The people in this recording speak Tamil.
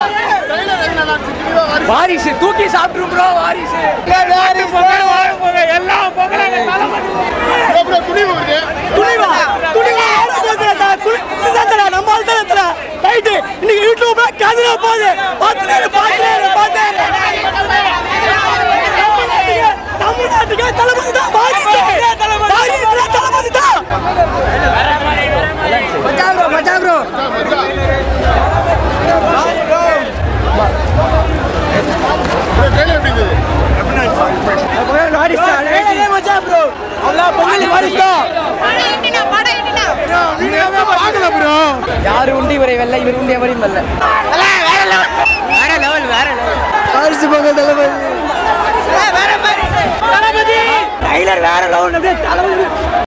வாரிசு தூக்கி சாப்பிட்டுரும் ப்ரோ வாரிசு பொங்கல் வாழ போங்க எல்லா பொங்கலும் துணிவு வருது துணிவா துணிவா துணிவா நம்ம ஆள்தான் ரைட்டு இன்னைக்கு யூடியூப்ல கதிர போகுது பார்த்துட்டு பார்த்துட்டு பார்த்துட்டு தமிழ்நாட்டுக்கு தளபதி தான் வாரிசு வாரிசு தளபதி தான் மச்சான் ப்ரோ மச்சான் ப்ரோ ட்ரெயிலர் எப்படி இருந்தது வாரிசு மச்சான் ப்ரோ அல்லாஹ் பொங்கல் வாரிசு தான் பார்க்கல ப்ரோ யாரு உண்டி இவரை வெல்ல இவர் உண்டி எவரையும் வெல்ல வேற லெவல் வேற லெவல் வாரிசு பொங்கல் தளபதி தளபதி டைலர் வேற லெவல் அப்படியே தளபதி